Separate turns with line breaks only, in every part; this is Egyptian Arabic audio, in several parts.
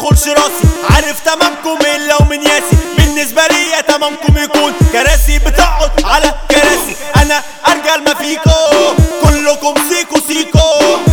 تدخلش راسي عارف تمامكم الا ومن ياسي بالنسبة لي تمامكم يكون كراسي بتقعد على كراسي انا ارجل ما فيكو كلكم سيكو سيكو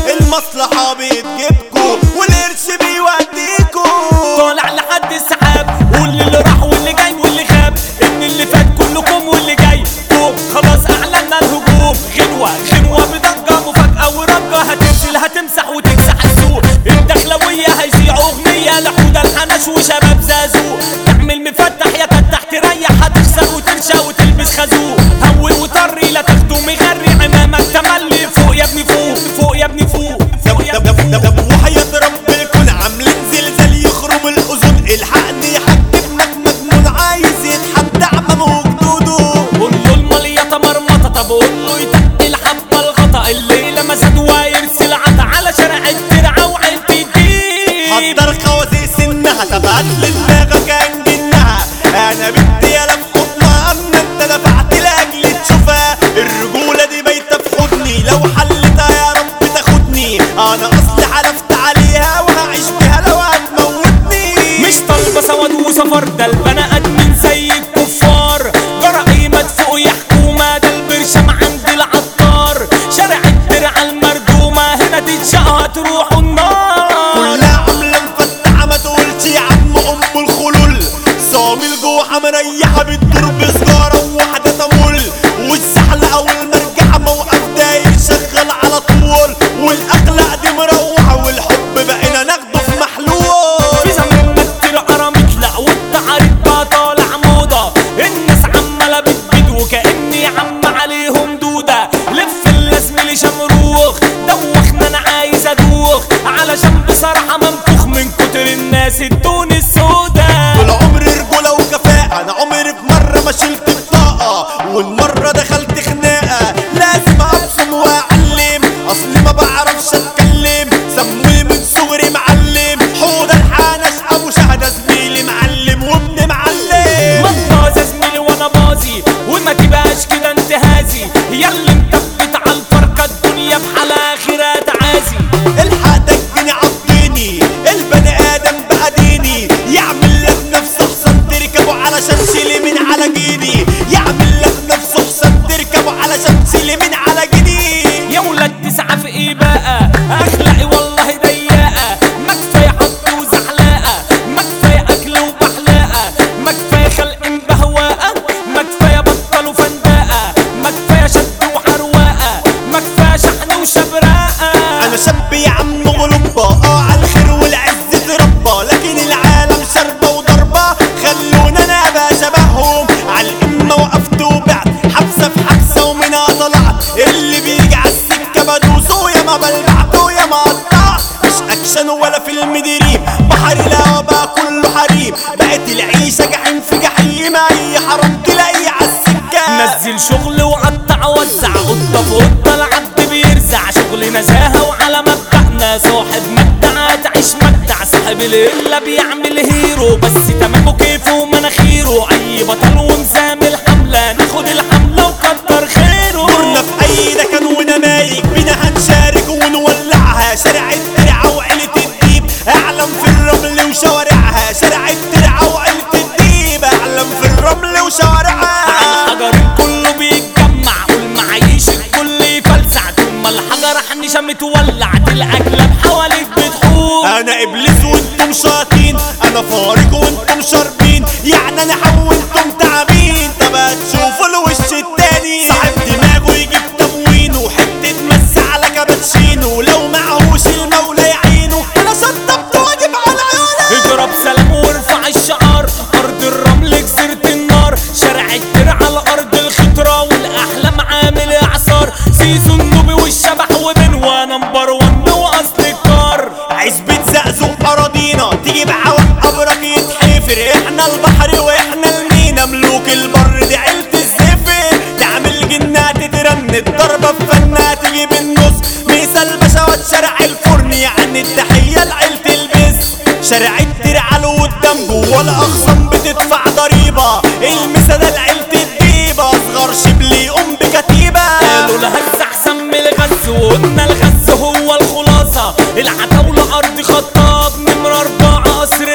المصلحة بتجيبكو والقرش بيوديكو
طالع لحد السحاب واللي اللي راح واللي جاي واللي غاب ان اللي فات كلكم واللي جاي فوق خلاص اعلنا الهجوم غنوة غنوة بضجة مفاجأة ورجة هتنزل هتمسح وتكسح السوق الدخلوية هيذيعوا اغنية لحودة الحنش وشباب زازو تعمل مفتح يا تفتح تريح هتخسر وترشى وتلبس خازوق هول وطري لا تاخده مغري عمامك تملي فوق يا ابني فوق فوق يا ابني فوق فوق يا
دب
ابني
دب
فوق
دب وحياة رب الكون عاملين زلزال يخرم الأذن الحقني حد ابنك مجنون عايز يتحدى عمامه وجدوده
قول له المليطة مرمطة طب قول له يتقل حبة الغطا الليلة مزاد ويرسل عطا على شارع الدرع وعيلة الدين
حضر خوازيق سنها تبعت لدماغك كان جنها انا بدي الف حضنها اما انت دفعت لاجل تشوفها الرجولة دي بايتة في حضني لو حلتها يا رب تاخدني انا اصلي حلفت عليها وهعيش بيها لو هتموتني
مش طالبة سواد وسفر ده البني ادمين زي الكفار جرى مدفوق يا حكومة ده البرشام عند العطار شارع الدرع المردومة هنا تتشقى تروحوا النار
كلها عاملة مفتحة ما تقولش يا عم ام الخلول صامي الجوحة مريحة بتدور بسجارة وواحدة تمول والسحلة او المرجحة موقف داير شغال على طول والاخلاق دي مروحة والحب بقينا ناخده في محلول
في زمان ما كتير قرمت لا والتعريض بقى طالع موضة الناس عمالة بتبيد وكأني عم عليهم دودة لف اللازم شمروخ دوخنا انا عايز ادوخ علشان بصراحة منفوخ من كتر الناس الدون السودا
طول عمري رجولة وكفاءة انا عمري في مرة ما شلت بطاقة والمرة دخلت خناقة لازم ابصم واعلم اصلي ما بعرفش اتكلم سموني من صغري معلم حوض الحنش ابو شهدة زميلي معلم وابن معلم
ما تباظ يا زميلي وانا باظي وما تبقاش كده انتهازي ياللي مثبت على الفرقة الدنيا بحالها اخرها تعازي
الحق ده الجني عضني البني ادم بقى ديني يعمل لك نفسه حسن تركبه علشان شيلي من على جيني يعمل لك نفسه حسن تركبه علشان شيلي من على جيني
يا ولاد تسعة في ايه بقى اخلاقي والله ضيقة ما كفاية حط وزحلقة ما كفاية اكل وبحلقة ما كفاية خلق بهواقة ما كفاية بطل وفندقة ما كفاية شد وحرواقة ما كفاية شحن وشبراقة
انا شاب يا عم غلبة اه على الخير والعز تربى لكن العالم شربة وضربة خلونا انا ابقى شبههم على الامة وقفت وبعت حبسة في حبسة ومنها طلعت اللي بيجي على السكة بدوسه يا ما بلبعته يا ما قطعت مش اكشن ولا فيلم دريم بحر لا بقى كله حريم بقت العيشة جحيم في جحيم اي حرام تلاقي على السكة
نزل شغل وقطع وزع قطة في قطة العبد بيرزع شغل نزاهة وعلى مبدأنا صاحب مبدع تعيش مبدع صاحب الإلا بيعمل هيرو بس تمامه كيفه ومناخيره أي بطل ومسام الحملة ناخد الحملة وكتر خيره
دورنا في اي مكان ونمايك بينا هنشارك ونولعها شارع الدرع وعيلة الديب اعلم في الرمل وشوارعها شارع الدرع وعيلة الديب اعلم في الرمل
على
وشوارعها
الحجر الكل بيتجمع والمعاييش الكل يفلسع طول ما الحجر حنشة متولع الأكلة حواليك بتحوم
انا ابليس وانتم شاطين انا فارق وانتم شاربين يعني انا حولتم تعابين طب هتشوفوا الوش التاني صاحب دماغه يجيب تموينه وحتة مس على كابتشينو لو معهوش المولى يعينه انا شطبت واجب على عيونه
اضرب سلام وارفع الشعار ارض الرمل جزيرة النار شارع الدرع على ارض الخضرة والاحلام عامل اعصار سيسو النوبي والشبح وبنوى نمبر ون واصل الكار
عزبة زقزق أراضينا تيجي بعوق قبرك يتحفر احنا البحر واحنا المينا ملوك البر دي عيلة الزفر تعمل جنات ترن الضربة في فنها تيجي بالنص مثال بشوات شارع الفرن يعني التحية لعيلة البس شارع الدرع له قدام جوه الأخصام بتدفع ضريبة المسا ده لعيلة الديبة أصغر شبلي يقوم بكتيبة
قالوا الهز احسن من الغز وقلنا الغز هو الخلاصة العتاولة ارض خطاب نمرة اربعة قصر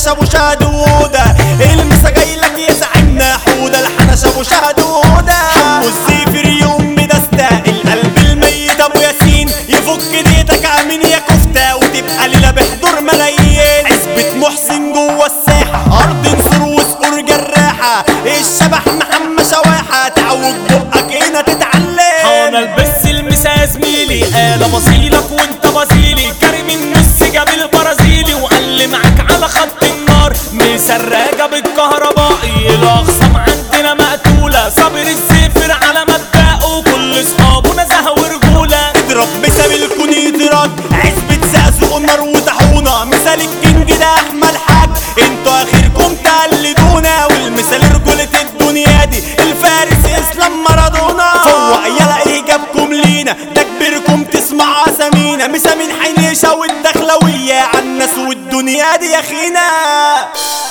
ابو شهد وده المسا جاي لك يا زعيمنا حوده الحنش ابو شهد وده حمو الزيفر يوم بدسته القلب الميت ابو ياسين يفك ديتك امين يا كفته وتبقى ليله بحضور ملايين عزبة محسن جوه الساحه ارض نصر وصقور جراحه الشبح محمد شواحه تعوج بقك هنا تتعلم
انا البس المسا يا زميلي انا بصيلك وانت بصيلي كريم النس جاب البرازيلي وقال لي معاك على خط النار مسراجة بالكهربائي الاخصام عندنا مقتولة صابر الزفر على مبدأه كل اصحابه نزهة ورجولة
اضرب مثال الكون يضرب عزبة زقزق نار وطحونة مثال الكينج ده احمد حاج انتوا اخركم تقلدونا والمثال رجولة الدنيا دي الفارس اسلام مارادونا فوق يلا ايه جابكم لينا ده كبيركم تسمع اسامينا مسامين حنيشة والدخلوية عالناس والدنيا دي يا خينا